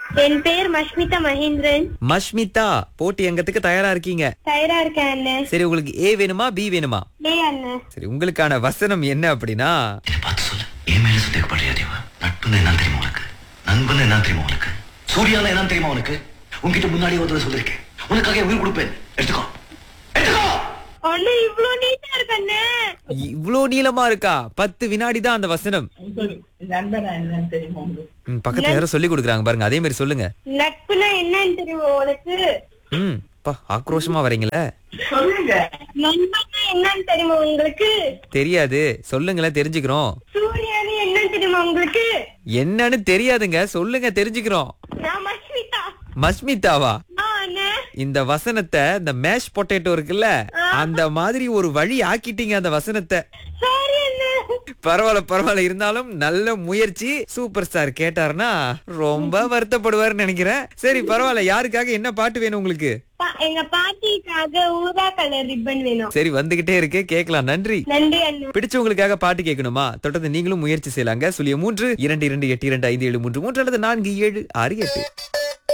என் பெயர் மஷ்மிதா மகேந்திரன் மஷ்மிதா போட்டி எங்கத்துக்கு தயாரா இருக்கீங்க தயாரா இருக்கேன் அண்ணன் சரி உங்களுக்கு ஏ வேணுமா பி வேணுமா டே அண்ணன் சரி உங்களுக்கான வசனம் என்ன அப்படின்னா இதை பார்த்து சொல்லு என் மேல சந்தேகப்படுறியா தேவா நட்புன்னு என்ன தெரியுமா உனக்கு நண்பன் என்ன தெரியுமா உனக்கு சூர்யால என்ன தெரியுமா உனக்கு உன்கிட்ட முன்னாடி ஒரு தடவை சொல்லிருக்கேன் உனக்காக என் உயிர் கொடுப்பேன் எடுத்துக்கோ எடுத்துக்கோ அண்ணன் இவ்ளோ நீட்டா இருக்கு அண்ணன் இவ்ளோ நீளமா இருக்கா பத்து வினாடி தான் அந்த வசனம் நண்பனா என்னன்னு தெரியுமா உங்களுக்கு ம், பக்கத்துல யாரோ சொல்லி கொடுக்குறாங்க பாருங்க அதே மாதிரி சொல்லுங்க நட்புனா என்னன்னு தெரியுமா உனக்கு ம் பா ஆக்ரோஷமா வரீங்களே சொல்லுங்க நண்பன்னா என்னன்னு தெரியுமா உங்களுக்கு தெரியாது சொல்லுங்களேன் தெரிஞ்சுக்கிறோம் சூர்யானு என்னன்னு தெரியுமா உங்களுக்கு என்னன்னு தெரியாதுங்க சொல்லுங்க தெரிஞ்சுக்கிறோம் நான் மஷ்மிதா மஸ்மிதாவா ஆ அண்ணன் இந்த வசனத்தை இந்த மேஷ் பொட்டேட்டோ இருக்குல்ல அந்த மாதிரி ஒரு வழி ஆக்கிட்டீங்க அந்த வசனத்தை சாரி அண்ணன் பரவாயில்ல பரவாயில்ல இருந்தாலும் நல்ல முயற்சி சூப்பர் ஸ்டார் கேட்டாருன்னா ரொம்ப வருத்தப்படுவாருன்னு நினைக்கிறேன் சரி பரவாயில்ல யாருக்காக என்ன பாட்டு வேணும் உங்களுக்கு பா- எங்க பாட்டிக்காக ஊதா கலர் ரிப்பன் வேணும் சரி வந்துகிட்டே இருக்கு கேட்கலாம் நன்றி நன்றி அண்ணன் பிடிச்சவங்களுக்காக பாட்டு கேட்கணுமா தொடர்ந்து நீங்களும் முயற்சி செய்யலாங்க சுழிய மூன்று இரண்டு இரண்டு எட்டு இரண்டு ஐந்து ஏழு மூன்று மூன்று அல்லது நான்கு ஏழு ஆறு எட்டு